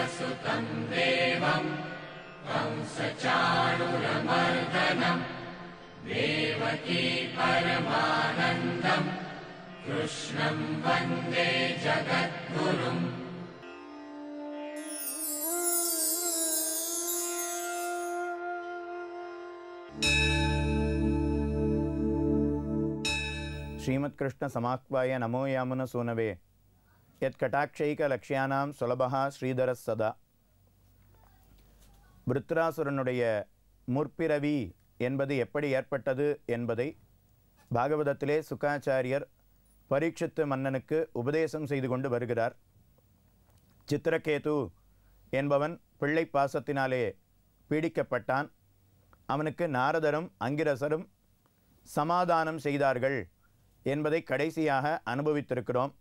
श्रीमत्कृष्णसमाह्वाय नमो यामुनसूनवे यत्कटाक्षैकलक्ष्यानां सुलभः श्रीधरः सदा விருத்ராசுரனுடைய முற்பிறவி என்பது எப்படி ஏற்பட்டது என்பதை பாகவதத்திலே சுக்காச்சாரியர் பரீட்சித்து மன்னனுக்கு உபதேசம் செய்து கொண்டு வருகிறார் சித்திரகேது என்பவன் பிள்ளை பாசத்தினாலே பீடிக்கப்பட்டான் அவனுக்கு நாரதரும் அங்கிரசரும் சமாதானம் செய்தார்கள் என்பதை கடைசியாக அனுபவித்திருக்கிறோம்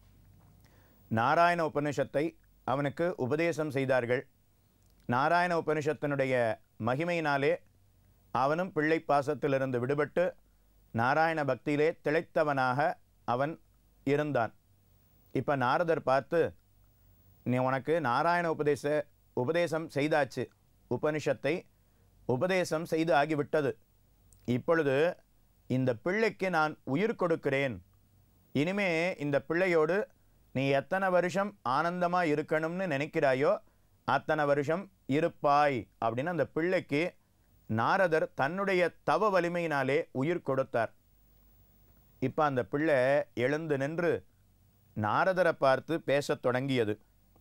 நாராயண உபனிஷத்தை அவனுக்கு உபதேசம் செய்தார்கள் நாராயண உபனிஷத்தினுடைய மகிமையினாலே அவனும் பிள்ளை பாசத்திலிருந்து விடுபட்டு நாராயண பக்தியிலே திளைத்தவனாக அவன் இருந்தான் இப்போ நாரதர் பார்த்து நீ உனக்கு நாராயண உபதேச உபதேசம் செய்தாச்சு உபனிஷத்தை உபதேசம் செய்து ஆகிவிட்டது இப்பொழுது இந்த பிள்ளைக்கு நான் உயிர் கொடுக்கிறேன் இனிமே இந்த பிள்ளையோடு நீ எத்தனை வருஷம் ஆனந்தமாக இருக்கணும்னு நினைக்கிறாயோ அத்தனை வருஷம் இருப்பாய் அப்படின்னு அந்த பிள்ளைக்கு நாரதர் தன்னுடைய தவ வலிமையினாலே உயிர் கொடுத்தார் இப்போ அந்த பிள்ளை எழுந்து நின்று நாரதரை பார்த்து பேசத் தொடங்கியது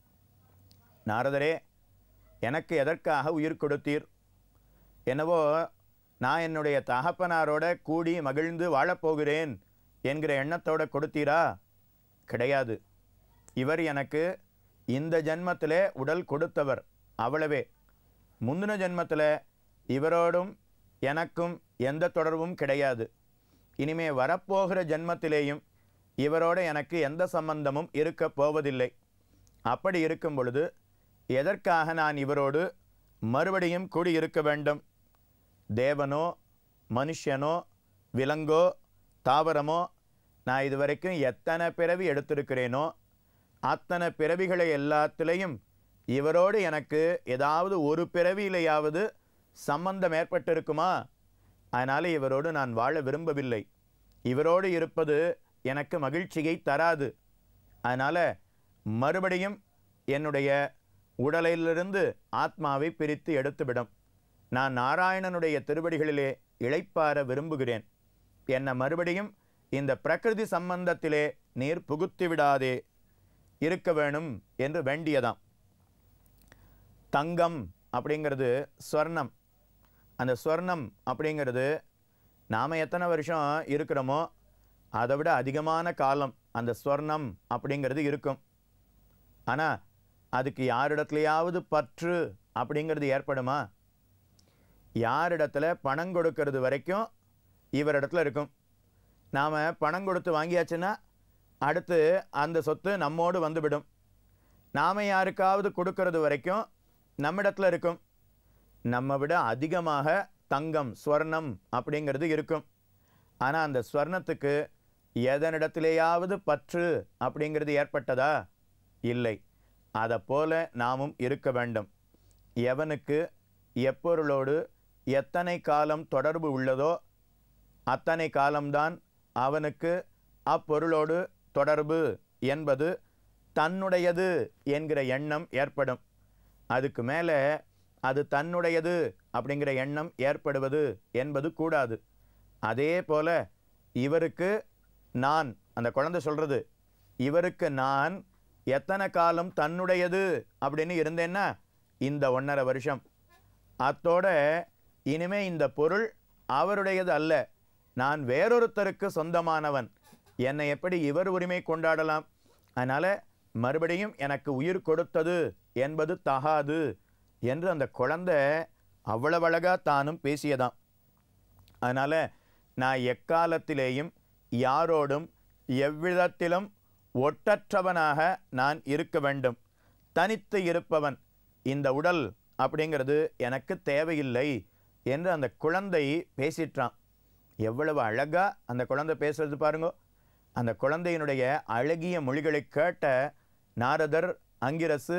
நாரதரே எனக்கு எதற்காக உயிர் கொடுத்தீர் என்னவோ நான் என்னுடைய தகப்பனாரோட கூடி மகிழ்ந்து வாழப்போகிறேன் என்கிற எண்ணத்தோட கொடுத்தீரா கிடையாது இவர் எனக்கு இந்த ஜென்மத்திலே உடல் கொடுத்தவர் அவ்வளவே முந்தின ஜென்மத்தில் இவரோடும் எனக்கும் எந்த தொடர்பும் கிடையாது இனிமே வரப்போகிற ஜென்மத்திலேயும் இவரோட எனக்கு எந்த சம்பந்தமும் இருக்கப் போவதில்லை அப்படி இருக்கும் பொழுது எதற்காக நான் இவரோடு மறுபடியும் கூடியிருக்க வேண்டும் தேவனோ மனுஷனோ விலங்கோ தாவரமோ நான் இதுவரைக்கும் எத்தனை பிறவி எடுத்திருக்கிறேனோ அத்தனை பிறவிகளை எல்லாத்திலையும் இவரோடு எனக்கு ஏதாவது ஒரு பிறவியிலையாவது சம்பந்தம் ஏற்பட்டிருக்குமா அதனால் இவரோடு நான் வாழ விரும்பவில்லை இவரோடு இருப்பது எனக்கு மகிழ்ச்சியை தராது அதனால் மறுபடியும் என்னுடைய உடலிலிருந்து ஆத்மாவை பிரித்து எடுத்துவிடும் நான் நாராயணனுடைய திருவடிகளிலே இளைப்பார விரும்புகிறேன் என்னை மறுபடியும் இந்த பிரகிருதி சம்பந்தத்திலே நீர் புகுத்தி விடாதே இருக்க வேணும் என்று வேண்டியதாம் தங்கம் அப்படிங்கிறது ஸ்வர்ணம் அந்த ஸ்வர்ணம் அப்படிங்கிறது நாம் எத்தனை வருஷம் இருக்கிறோமோ அதை விட அதிகமான காலம் அந்த ஸ்வர்ணம் அப்படிங்கிறது இருக்கும் ஆனால் அதுக்கு யாரிடத்துலையாவது பற்று அப்படிங்கிறது ஏற்படுமா யாரிடத்துல பணம் கொடுக்கறது வரைக்கும் இவரிடத்துல இருக்கும் நாம் பணம் கொடுத்து வாங்கியாச்சுன்னா அடுத்து அந்த சொத்து நம்மோடு வந்துவிடும் நாம் யாருக்காவது கொடுக்கறது வரைக்கும் நம்மிடத்துல இருக்கும் நம்ம விட அதிகமாக தங்கம் ஸ்வர்ணம் அப்படிங்கிறது இருக்கும் ஆனால் அந்த ஸ்வர்ணத்துக்கு எதனிடத்திலேயாவது பற்று அப்படிங்கிறது ஏற்பட்டதா இல்லை அதை போல நாமும் இருக்க வேண்டும் எவனுக்கு எப்பொருளோடு எத்தனை காலம் தொடர்பு உள்ளதோ அத்தனை காலம்தான் அவனுக்கு அப்பொருளோடு தொடர்பு என்பது தன்னுடையது என்கிற எண்ணம் ஏற்படும் அதுக்கு மேலே அது தன்னுடையது அப்படிங்கிற எண்ணம் ஏற்படுவது என்பது கூடாது அதே போல இவருக்கு நான் அந்த குழந்தை சொல்கிறது இவருக்கு நான் எத்தனை காலம் தன்னுடையது அப்படின்னு இருந்தேன்னா இந்த ஒன்றரை வருஷம் அத்தோட இனிமே இந்த பொருள் அவருடையது அல்ல நான் வேறொருத்தருக்கு சொந்தமானவன் என்னை எப்படி இவர் உரிமை கொண்டாடலாம் அதனால் மறுபடியும் எனக்கு உயிர் கொடுத்தது என்பது தகாது என்று அந்த குழந்தை அவ்வளவு அழகா தானும் பேசியதாம் அதனால் நான் எக்காலத்திலேயும் யாரோடும் எவ்விதத்திலும் ஒட்டற்றவனாக நான் இருக்க வேண்டும் தனித்து இருப்பவன் இந்த உடல் அப்படிங்கிறது எனக்கு தேவையில்லை என்று அந்த குழந்தை பேசிட்டான் எவ்வளவு அழகா அந்த குழந்தை பேசுறது பாருங்க அந்த குழந்தையினுடைய அழகிய மொழிகளை கேட்ட நாரதர் அங்கிரசு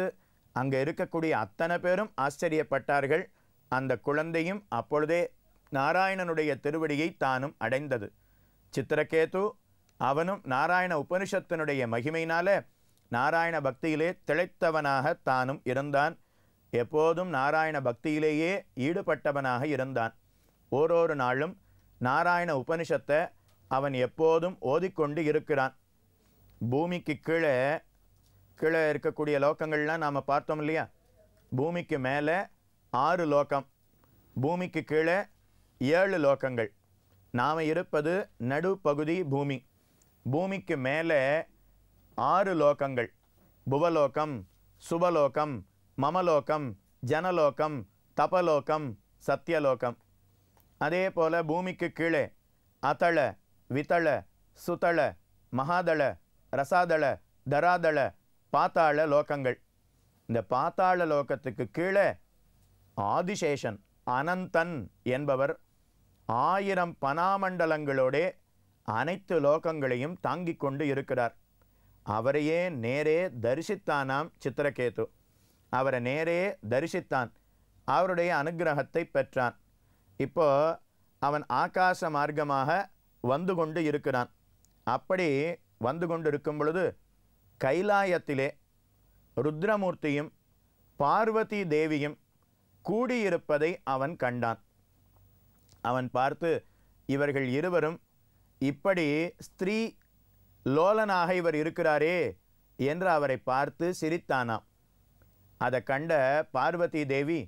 அங்கே இருக்கக்கூடிய அத்தனை பேரும் ஆச்சரியப்பட்டார்கள் அந்த குழந்தையும் அப்பொழுதே நாராயணனுடைய திருவடியை தானும் அடைந்தது சித்திரகேது அவனும் நாராயண உபனிஷத்தினுடைய மகிமையினால நாராயண பக்தியிலே திளைத்தவனாக தானும் இருந்தான் எப்போதும் நாராயண பக்தியிலேயே ஈடுபட்டவனாக இருந்தான் ஓரொரு நாளும் நாராயண உபனிஷத்தை அவன் எப்போதும் ஓதிக்கொண்டு இருக்கிறான் பூமிக்கு கீழே கீழே இருக்கக்கூடிய லோகங்கள்லாம் நாம் பார்த்தோம் இல்லையா பூமிக்கு மேலே ஆறு லோகம் பூமிக்கு கீழே ஏழு லோகங்கள் நாம் இருப்பது நடுப்பகுதி பூமி பூமிக்கு மேலே ஆறு லோகங்கள் புவலோகம் சுபலோகம் மமலோகம் ஜனலோகம் தபலோகம் சத்தியலோகம் அதே போல் பூமிக்கு கீழே அதள விதள சுதள மகாதள ரசாதள தராதள பாத்தாள லோகங்கள் இந்த பாத்தாள லோகத்துக்கு கீழே ஆதிசேஷன் அனந்தன் என்பவர் ஆயிரம் பனாமண்டலங்களோடே அனைத்து லோகங்களையும் தாங்கிக் கொண்டு இருக்கிறார் அவரையே நேரே தரிசித்தானாம் சித்திரகேது அவரை நேரே தரிசித்தான் அவருடைய அனுக்கிரகத்தை பெற்றான் இப்போ அவன் ஆகாச மார்க்கமாக வந்து கொண்டு இருக்கிறான் அப்படி வந்து கொண்டு இருக்கும் பொழுது கைலாயத்திலே ருத்ரமூர்த்தியும் பார்வதி தேவியும் கூடியிருப்பதை அவன் கண்டான் அவன் பார்த்து இவர்கள் இருவரும் இப்படி ஸ்திரீ லோலனாக இவர் இருக்கிறாரே என்று அவரை பார்த்து சிரித்தானாம் அதை கண்ட பார்வதி தேவி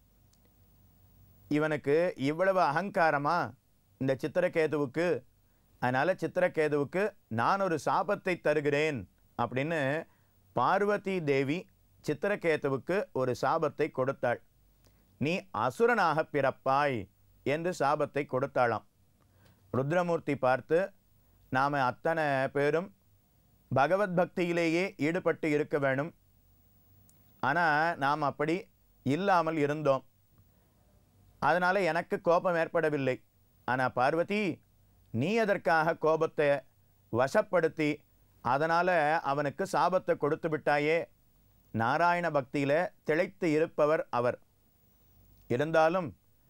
இவனுக்கு இவ்வளவு அகங்காரமா இந்த சித்திரகேதுவுக்கு அதனால் சித்திரகேதுவுக்கு நான் ஒரு சாபத்தை தருகிறேன் அப்படின்னு பார்வதி தேவி சித்திரகேதுவுக்கு ஒரு சாபத்தை கொடுத்தாள் நீ அசுரனாக பிறப்பாய் என்று சாபத்தை கொடுத்தாளாம் ருத்ரமூர்த்தி பார்த்து நாம் அத்தனை பேரும் பகவத் பக்தியிலேயே ஈடுபட்டு இருக்க வேணும் ஆனால் நாம் அப்படி இல்லாமல் இருந்தோம் அதனால் எனக்கு கோபம் ஏற்படவில்லை ஆனால் பார்வதி நீ அதற்காக கோபத்தை வசப்படுத்தி அதனால் அவனுக்கு சாபத்தை கொடுத்து விட்டாயே நாராயண பக்தியில் திளைத்து இருப்பவர் அவர் இருந்தாலும்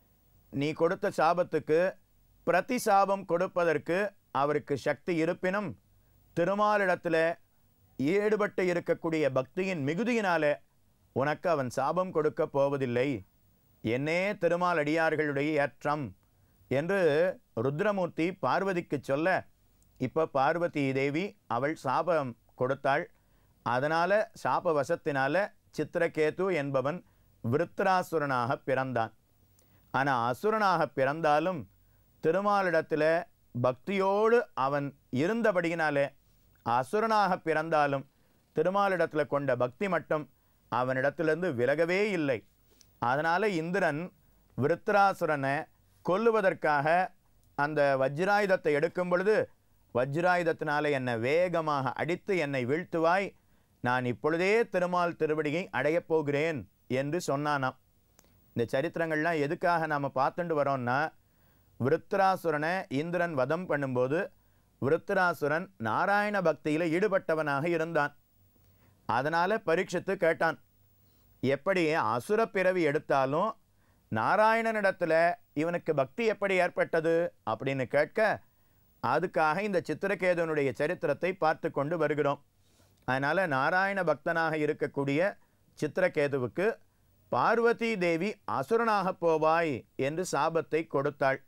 நீ கொடுத்த சாபத்துக்கு பிரதி சாபம் கொடுப்பதற்கு அவருக்கு சக்தி இருப்பினும் திருமாலிடத்தில் ஈடுபட்டு இருக்கக்கூடிய பக்தியின் மிகுதியினாலே உனக்கு அவன் சாபம் கொடுக்க போவதில்லை என்னே திருமால் அடியார்களுடைய ஏற்றம் என்று ருத்ரமூர்த்தி பார்வதிக்கு சொல்ல இப்போ பார்வதி தேவி அவள் சாபம் கொடுத்தாள் அதனால் சாப வசத்தினால சித்திரகேது என்பவன் விருத்ராசுரனாக பிறந்தான் ஆனால் அசுரனாக பிறந்தாலும் திருமாலிடத்தில் பக்தியோடு அவன் இருந்தபடியினாலே அசுரனாக பிறந்தாலும் திருமாலிடத்தில் கொண்ட பக்தி மட்டும் அவனிடத்திலிருந்து விலகவே இல்லை அதனால் இந்திரன் விருத்ராசுரனை கொல்லுவதற்காக அந்த வஜ்ராயுதத்தை எடுக்கும் பொழுது வஜ்ராயுதத்தினாலே என்னை வேகமாக அடித்து என்னை வீழ்த்துவாய் நான் இப்பொழுதே திருமால் திருவடியை அடையப் போகிறேன் என்று சொன்னானாம் இந்த சரித்திரங்கள்லாம் எதுக்காக நாம் பார்த்துட்டு வரோம்னா விருத்ராசுரனை இந்திரன் வதம் பண்ணும்போது விருத்ராசுரன் நாராயண பக்தியில் ஈடுபட்டவனாக இருந்தான் அதனால் பரீட்சித்து கேட்டான் எப்படி அசுர பிறவி எடுத்தாலும் நாராயணனிடத்தில் இவனுக்கு பக்தி எப்படி ஏற்பட்டது அப்படின்னு கேட்க அதுக்காக இந்த சித்திரகேதனுடைய சரித்திரத்தை பார்த்து கொண்டு வருகிறோம் அதனால் நாராயண பக்தனாக இருக்கக்கூடிய சித்திரகேதுவுக்கு பார்வதி தேவி அசுரனாக போவாய் என்று சாபத்தை கொடுத்தாள்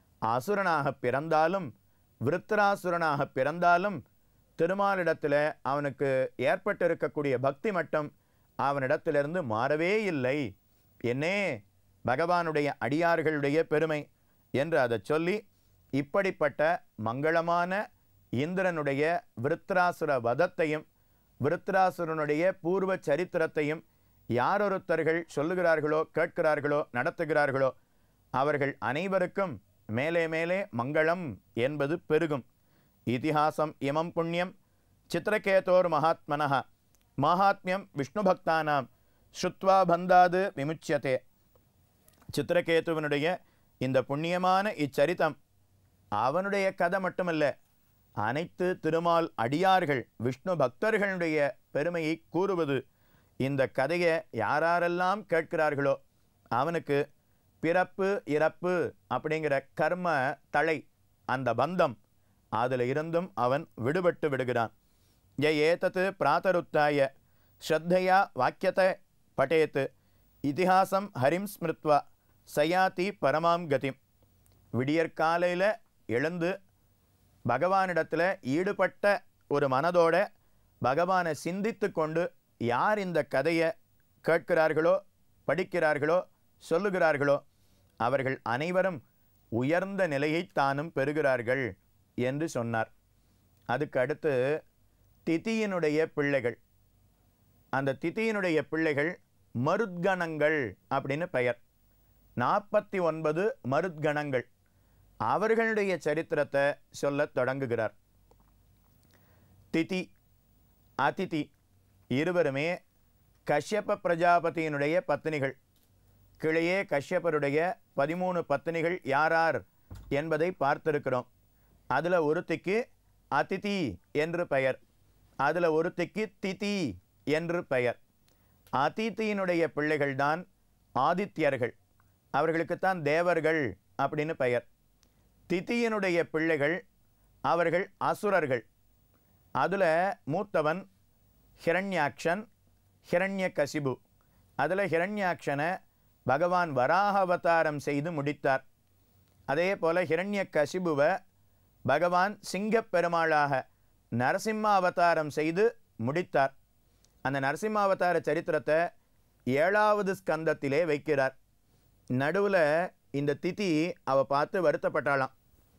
அசுரனாக பிறந்தாலும் விருத்தராசுரனாக பிறந்தாலும் திருமாலிடத்தில் அவனுக்கு ஏற்பட்டிருக்கக்கூடிய பக்தி மட்டம் அவனிடத்திலிருந்து மாறவே இல்லை என்னே பகவானுடைய அடியார்களுடைய பெருமை என்று அதை சொல்லி இப்படிப்பட்ட மங்களமான இந்திரனுடைய விருத்ராசுர வதத்தையும் விருத்ராசுரனுடைய பூர்வ சரித்திரத்தையும் யாரொருத்தர்கள் சொல்லுகிறார்களோ கேட்கிறார்களோ நடத்துகிறார்களோ அவர்கள் அனைவருக்கும் மேலே மேலே மங்களம் என்பது பெருகும் இதிஹாசம் இமம் புண்ணியம் சித்திரகேதோர் மகாத்மனः மாஹாத்மியம் விஷ்ணு பக்தானாம் ஸ்ருத்வா பந்தாது விமுச்சியதே சித்திரகேதுவனுடைய இந்த புண்ணியமான இச்சரித்தம் அவனுடைய கதை மட்டுமல்ல அனைத்து திருமால் அடியார்கள் விஷ்ணு பக்தர்களுடைய பெருமையை கூறுவது இந்த கதையை யாரெல்லாம் கேட்கிறார்களோ அவனுக்கு பிறப்பு இறப்பு அப்படிங்கிற கர்ம தலை அந்த பந்தம் அதில் இருந்தும் அவன் விடுபட்டு விடுகிறான் ய ஏதத் பிராத்தருத்தாய ஸ்ரத்தையா வாக்கியத்தை பட்டேத் இதிகாசம் ஹரிம் ஸ்மிருத்வா சயாதி பரமாம் கதிம் விடியற்காலையில் எழுந்து பகவானிடத்தில் ஈடுபட்ட ஒரு மனதோட பகவானை சிந்தித்து கொண்டு யார் இந்த கதையை கேட்கிறார்களோ படிக்கிறார்களோ சொல்லுகிறார்களோ அவர்கள் அனைவரும் உயர்ந்த நிலையை தானும் பெறுகிறார்கள் என்று சொன்னார் அதுக்கு அடுத்து திதியினுடைய பிள்ளைகள் அந்த திதியினுடைய பிள்ளைகள் மருத்கணங்கள் அப்படின்னு பெயர் நாற்பத்தி ஒன்பது மருத்கணங்கள் அவர்களுடைய சரித்திரத்தை சொல்லத் தொடங்குகிறார் திதி அதிதி இருவருமே கஷ்யப பிரஜாபதியினுடைய பத்தினிகள் கிளையே கஷ்யப்பருடைய பதிமூணு பத்தினிகள் யாரார் என்பதை பார்த்திருக்கிறோம் அதில் ஒருத்திக்கு அதிதி என்று பெயர் அதில் ஒருத்திக்கு திதி என்று பெயர் அதித்தியினுடைய பிள்ளைகள்தான் ஆதித்யர்கள் அவர்களுக்குத்தான் தேவர்கள் அப்படின்னு பெயர் திதியினுடைய பிள்ளைகள் அவர்கள் அசுரர்கள் அதில் மூத்தவன் ஹிரண்யாக்ஷன் ஹிரண்ய கசிபு அதில் ஹிரண்யாக்ஷனை பகவான் வராக அவதாரம் செய்து முடித்தார் அதே போல் ஹிரண்ய கசிபுவை பகவான் சிங்கப் பெருமாளாக நரசிம்ம அவதாரம் செய்து முடித்தார் அந்த நரசிம்ம அவதார சரித்திரத்தை ஏழாவது ஸ்கந்தத்திலே வைக்கிறார் நடுவில் இந்த திதி அவ பார்த்து வருத்தப்பட்டாளாம்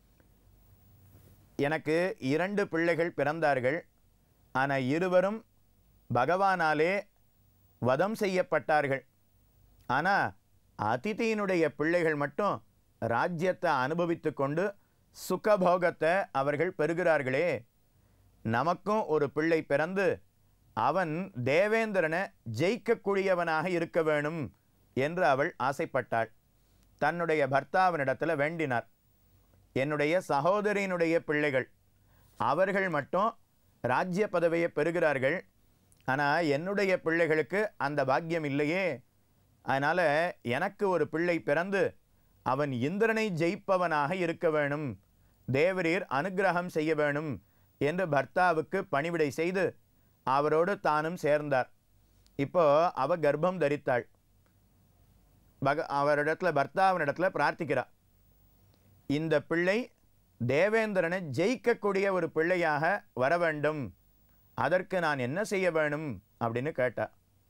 எனக்கு இரண்டு பிள்ளைகள் பிறந்தார்கள் ஆனால் இருவரும் பகவானாலே வதம் செய்யப்பட்டார்கள் ஆனால் அதிதியினுடைய பிள்ளைகள் மட்டும் ராஜ்யத்தை அனுபவித்து கொண்டு சுகபோகத்தை அவர்கள் பெறுகிறார்களே நமக்கும் ஒரு பிள்ளை பிறந்து அவன் தேவேந்திரனை ஜெயிக்கக்கூடியவனாக இருக்க வேணும் என்று அவள் ஆசைப்பட்டாள் தன்னுடைய பர்த்தாவினிடத்தில் வேண்டினார் என்னுடைய சகோதரியினுடைய பிள்ளைகள் அவர்கள் மட்டும் ராஜ்ய பதவியை பெறுகிறார்கள் ஆனால் என்னுடைய பிள்ளைகளுக்கு அந்த பாக்கியம் இல்லையே அதனால் எனக்கு ஒரு பிள்ளை பிறந்து அவன் இந்திரனை ஜெயிப்பவனாக இருக்க வேணும் தேவரீர் அனுக்கிரகம் செய்ய வேணும் என்று பர்த்தாவுக்கு பணிவிடை செய்து அவரோடு தானும் சேர்ந்தார் இப்போ அவ கர்ப்பம் தரித்தாள் பக அவரிடத்துல பர்த்தாவினிடத்துல பிரார்த்திக்கிறார் இந்த பிள்ளை தேவேந்திரனை ஜெயிக்கக்கூடிய ஒரு பிள்ளையாக வர வேண்டும் அதற்கு நான் என்ன செய்ய வேணும் அப்படின்னு கேட்டா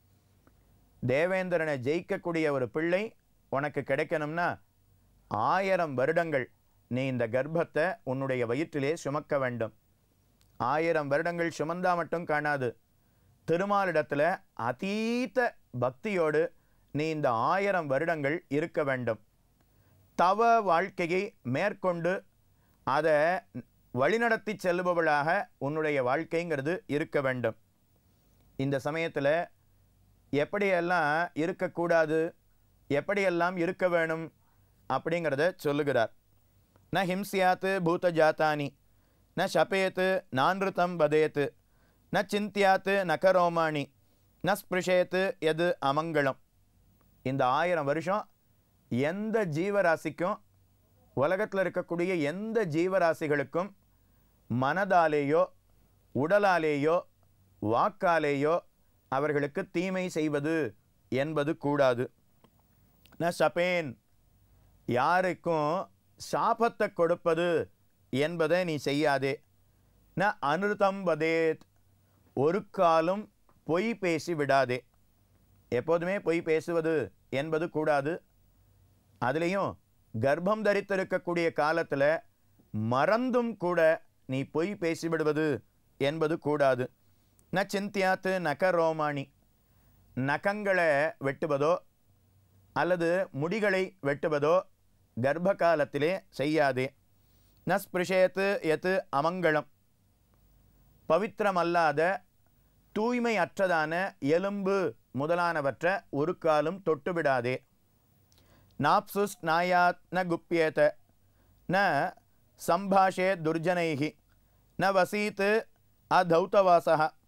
தேவேந்திரனை ஜெயிக்கக்கூடிய ஒரு பிள்ளை உனக்கு கிடைக்கணும்னா ஆயிரம் வருடங்கள் நீ இந்த கர்ப்பத்தை உன்னுடைய வயிற்றிலே சுமக்க வேண்டும் ஆயிரம் வருடங்கள் சுமந்தா மட்டும் காணாது திருமாலிடத்தில் அதீத பக்தியோடு நீ இந்த ஆயிரம் வருடங்கள் இருக்க வேண்டும் தவ வாழ்க்கையை மேற்கொண்டு அதை வழிநடத்தி செல்பவளாக உன்னுடைய வாழ்க்கைங்கிறது இருக்க வேண்டும் இந்த சமயத்தில் எப்படியெல்லாம் இருக்கக்கூடாது எப்படியெல்லாம் இருக்க வேணும் அப்படிங்கிறத சொல்லுகிறார் ந ஹிம்சியாத்து பூத ஜாத்தானி ந ஷபேத்து நான்ருத்தம் வதேத்து ந சிந்தியாத்து நகரோமாணி ந ஸ்பிருஷேத்து எது அமங்கலம் இந்த ஆயிரம் வருஷம் எந்த ஜீவராசிக்கும் உலகத்தில் இருக்கக்கூடிய எந்த ஜீவராசிகளுக்கும் மனதாலேயோ உடலாலேயோ வாக்காலேயோ அவர்களுக்கு தீமை செய்வது என்பது கூடாது ந சபேன் யாருக்கும் சாபத்தை கொடுப்பது என்பதை நீ செய்யாதே ந அனுதம் வதேத் ஒரு காலும் பொய் பேசி விடாதே எப்போதுமே பொய் பேசுவது என்பது கூடாது அதுலேயும் கர்ப்பம் தரித்திருக்கக்கூடிய காலத்தில் மறந்தும் கூட நீ பொய் பேசிவிடுவது என்பது கூடாது ந சிந்தியாத்து நக ரோமாணி நகங்களை வெட்டுவதோ அல்லது முடிகளை வெட்டுவதோ கர்ப்ப காலத்திலே செய்யாதே ந ஸ்பிருஷேத்து எத்து அமங்கலம் பவித்திரமல்லாத தூய்மை அற்றதான எலும்பு முதலானவற்றை ஒரு காலும் தொட்டுவிடாதே நாப்சுஸ் நாயாத் ந குப்பியேத ந சம்பாஷே துர்ஜனைகி ந வசீத் அதௌத்தவாசா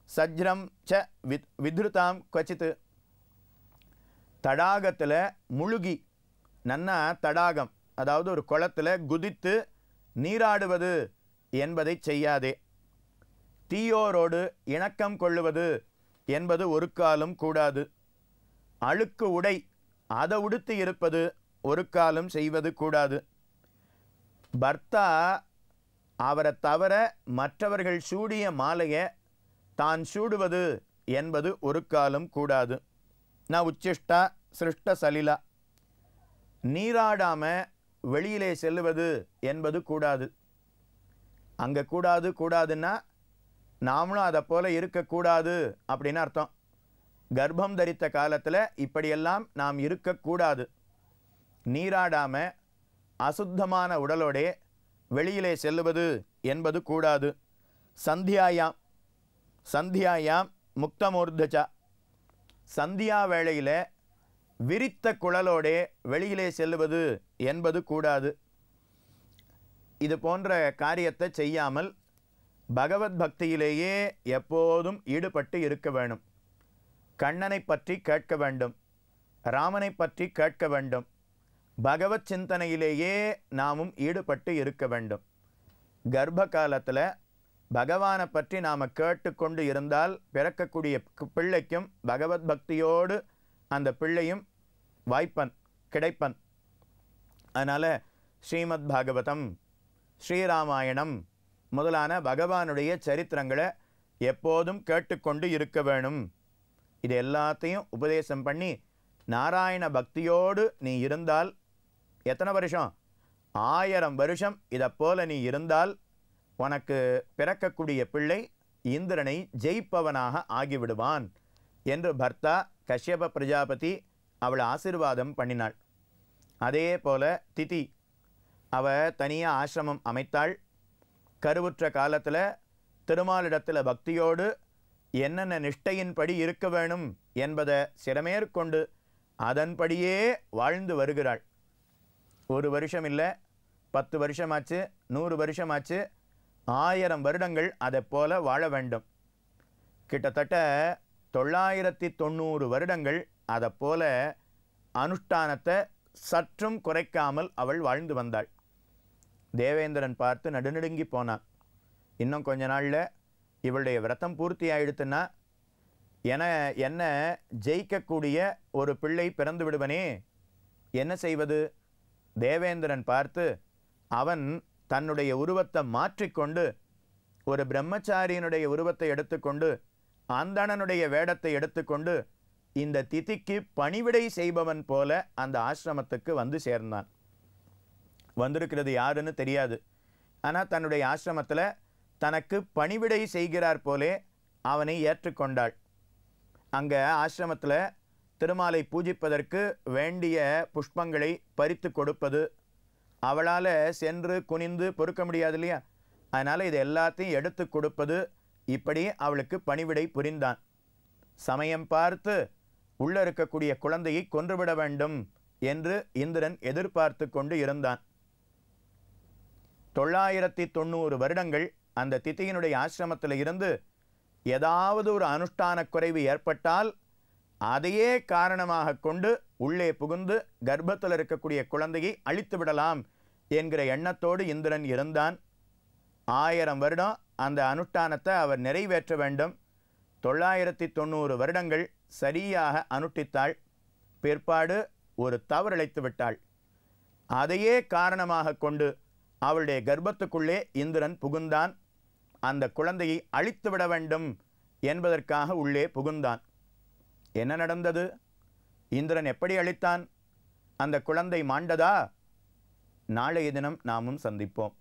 சஜ்ரம் ச வித் வித்ருதாம் கொச்சித்து தடாகத்தில் முழுகி நன்னா தடாகம் அதாவது ஒரு குளத்தில் குதித்து நீராடுவது என்பதை செய்யாதே தீயோரோடு இணக்கம் கொள்ளுவது என்பது ஒரு காலம் கூடாது அழுக்கு உடை அதை உடுத்தி இருப்பது ஒரு காலம் செய்வது கூடாது பர்த்தா அவரை தவிர மற்றவர்கள் சூடிய மாலையை தான் சூடுவது என்பது ஒரு காலம் கூடாது ந உச்சிஷ்டா சிருஷ்ட சலிலா நீராடாம வெளியிலே செல்லுவது என்பது கூடாது அங்கே கூடாது கூடாதுன்னா நாமளும் அதை போல இருக்கக்கூடாது அப்படின்னு அர்த்தம் கர்ப்பம் தரித்த காலத்தில் இப்படியெல்லாம் நாம் இருக்கக்கூடாது நீராடாம அசுத்தமான உடலோடே வெளியிலே செல்லுவது என்பது கூடாது சந்தியாயாம் சந்தியாயாம் முக்தமூர்தச்சா சந்தியா வேளையில் விரித்த குழலோடே வெளியிலே செல்லுவது என்பது கூடாது இது போன்ற காரியத்தை செய்யாமல் பகவத் பக்தியிலேயே எப்போதும் ஈடுபட்டு இருக்க வேணும் கண்ணனை பற்றி கேட்க வேண்டும் ராமனை பற்றி கேட்க வேண்டும் பகவத் சிந்தனையிலேயே நாமும் ஈடுபட்டு இருக்க வேண்டும் கர்ப்ப காலத்தில் பகவானை பற்றி நாம் கேட்டுக்கொண்டு இருந்தால் பிறக்கக்கூடிய கு- பிள்ளைக்கும் பகவத் பக்தியோடு அந்த பிள்ளையும் வாய்ப்பன் கிடைப்பன் அதனால் ஸ்ரீமத் பாகவதம் ஸ்ரீராமாயணம் முதலான பகவானுடைய சரித்திரங்களை எப்போதும் கேட்டுக்கொண்டு இருக்க வேணும் இது எல்லாத்தையும் உபதேசம் பண்ணி நாராயண பக்தியோடு நீ இருந்தால் எத்தனை வருஷம் ஆயிரம் வருஷம் இதை போல நீ இருந்தால் உனக்கு பிறக்கக்கூடிய பிள்ளை இந்திரனை ஜெயிப்பவனாக ஆகிவிடுவான் என்று பர்த்தா கஷ்யப பிரஜாபதி அவள் ஆசீர்வாதம் பண்ணினாள் அதே போல திதி அவ தனியாக ஆசிரமம் அமைத்தாள் கருவுற்ற காலத்தில் திருமாலிடத்தில் பக்தியோடு என்னென்ன நிஷ்டையின்படி இருக்க வேணும் என்பதை சிறமேற்கொண்டு அதன்படியே வாழ்ந்து வருகிறாள் ஒரு வருஷம் இல்லை பத்து வருஷமாச்சு நூறு வருஷமாச்சு ஆயிரம் வருடங்கள் அதை போல வாழ வேண்டும் கிட்டத்தட்ட தொள்ளாயிரத்தி தொண்ணூறு வருடங்கள் அதை போல அனுஷ்டானத்தை சற்றும் குறைக்காமல் அவள் வாழ்ந்து வந்தாள் தேவேந்திரன் பார்த்து நடுநடுங்கி போனான் இன்னும் கொஞ்ச நாளில் இவளுடைய விரதம் பூர்த்தி ஆயிடுத்துன்னா என என்ன ஜெயிக்கக்கூடிய ஒரு பிள்ளை பிறந்து விடுவனே என்ன செய்வது தேவேந்திரன் பார்த்து அவன் தன்னுடைய உருவத்தை மாற்றிக்கொண்டு ஒரு பிரம்மச்சாரியனுடைய உருவத்தை எடுத்துக்கொண்டு அந்தணனுடைய வேடத்தை எடுத்துக்கொண்டு இந்த திதிக்கு பணிவிடை செய்பவன் போல அந்த ஆசிரமத்துக்கு வந்து சேர்ந்தான் வந்திருக்கிறது யாருன்னு தெரியாது ஆனால் தன்னுடைய ஆசிரமத்தில் தனக்கு பணிவிடை செய்கிறார் போலே அவனை ஏற்றுக்கொண்டாள் அங்கே ஆசிரமத்தில் திருமாலை பூஜிப்பதற்கு வேண்டிய புஷ்பங்களை பறித்து கொடுப்பது அவளால் சென்று குனிந்து பொறுக்க முடியாது இல்லையா அதனால் இது எல்லாத்தையும் எடுத்து கொடுப்பது இப்படி அவளுக்கு பணிவிடை புரிந்தான் சமயம் பார்த்து உள்ள இருக்கக்கூடிய குழந்தையை கொன்றுவிட வேண்டும் என்று இந்திரன் எதிர்பார்த்து கொண்டு இருந்தான் தொள்ளாயிரத்தி தொண்ணூறு வருடங்கள் அந்த திதியினுடைய ஆசிரமத்தில் இருந்து ஏதாவது ஒரு அனுஷ்டான குறைவு ஏற்பட்டால் அதையே காரணமாக கொண்டு உள்ளே புகுந்து கர்ப்பத்தில் இருக்கக்கூடிய குழந்தையை அழித்து விடலாம் என்கிற எண்ணத்தோடு இந்திரன் இருந்தான் ஆயிரம் வருடம் அந்த அனுஷ்டானத்தை அவர் நிறைவேற்ற வேண்டும் தொள்ளாயிரத்தி தொண்ணூறு வருடங்கள் சரியாக அனுஷ்டித்தாள் பிற்பாடு ஒரு தவறிழைத்து விட்டாள் அதையே காரணமாக கொண்டு அவளுடைய கர்ப்பத்துக்குள்ளே இந்திரன் புகுந்தான் அந்த குழந்தையை அழித்து விட வேண்டும் என்பதற்காக உள்ளே புகுந்தான் என்ன நடந்தது இந்திரன் எப்படி அழித்தான் அந்த குழந்தை மாண்டதா நாளைய தினம் நாமும் சந்திப்போம்